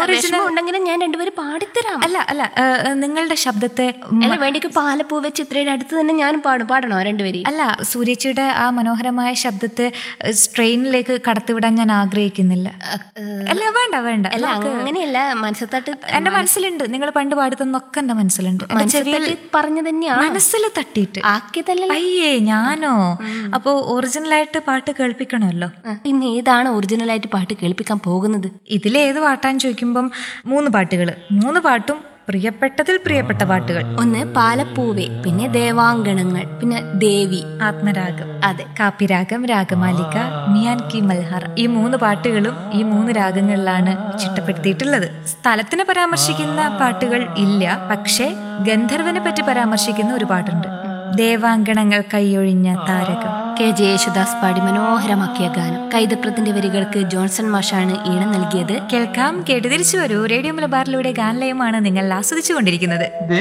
വിഷമം ഉണ്ടെങ്കിലും ഞാൻ രണ്ടുപേരും പാടിത്തരാം അല്ല അല്ല ഏ, ഏ, നിങ്ങളുടെ ശബ്ദത്തെ അല്ല വേണ്ടിക്ക് പാലപ്പൂവെ ചിത്രയുടെ അടുത്ത് തന്നെ ഞാൻ പാടും പാടണോ രണ്ടുപേരും അല്ല സൂര്യച്ചിയുടെ ആ മനോഹരമായ ശബ്ദത്തെ സ്ട്രെയിനിലേക്ക് കടത്തിവിടാൻ ഞാൻ ആഗ്രഹിക്കുന്നില്ല അല്ല വേണ്ട വേണ്ട അല്ല നമുക്ക് അങ്ങനെയല്ല മനസ്സത്തട്ട് എന്റെ മനസ്സിലുണ്ട് നിങ്ങൾ പണ്ട് പാടുന്നൊക്കെ എന്റെ മനസ്സിലുണ്ട് എന്റെ ചെവിയിൽ മനസ്സത്തട്ട് പറഞ്ഞു തന്നെയാണ് മനസ്സിൽ തട്ടിയിട്ട് ആക്കിയതല്ല അയ്യേ ഞാനോ അപ്പോ ഒറിജിനലായിട്ട് പാട്ട് കേൾപ്പിക്കണമല്ലോ പിന്നെ ഏതാണ് ഒറിജിനലായിട്ട് പാട്ട് കേൾപ്പിക്കാൻ പോകുന്നത് ഇതിലേത് പാട്ടാന്ന് ചോദിക്കുമ്പം മൂന്ന് പാട്ടുകൾ മൂന്ന് പാട്ടും പ്രിയപ്പെട്ടതിൽ പ്രിയപ്പെട്ട പാട്ടുകൾ ഒന്ന് പാലപ്പൂവെ പിന്നെ ദേവാങ്കണങ്ങൾ പിന്നെ ദേവി ആത്മരാഗം അതെ കാപ്പിരാഗം രാഗമാലിക മിയാൻ കി മൽഹർ ഈ മൂന്ന് പാട്ടുകളും ഈ മൂന്ന് രാഗങ്ങളിലാണ് ചിട്ടപ്പെടുത്തിയിട്ടുള്ളത് സ്ഥലത്തിനെ പരാമർശിക്കുന്ന പാട്ടുകൾ ഇല്ല പക്ഷേ ഗന്ധർവനെ പറ്റി പരാമർശിക്കുന്ന ഒരു പാട്ടുണ്ട് ദേവാങ്കണങ്ങൾ കൈയൊഴിഞ്ഞ താരകം കെ ജെ യേശുദാസ് പാടി മനോഹരമാക്കിയ ഗാനം കൈതപ്രത്തിന്റെ വരികൾക്ക് ജോൺസൺ മാഷാണ് ഈണം നൽകിയത് കേൾക്കാം കേട്ട് തിരിച്ചു വരൂ റേഡിയോ മലബാറിലൂടെ ഗാനലയമാണ് നിങ്ങൾ ആസ്വദിച്ചുകൊണ്ടിരിക്കുന്നത്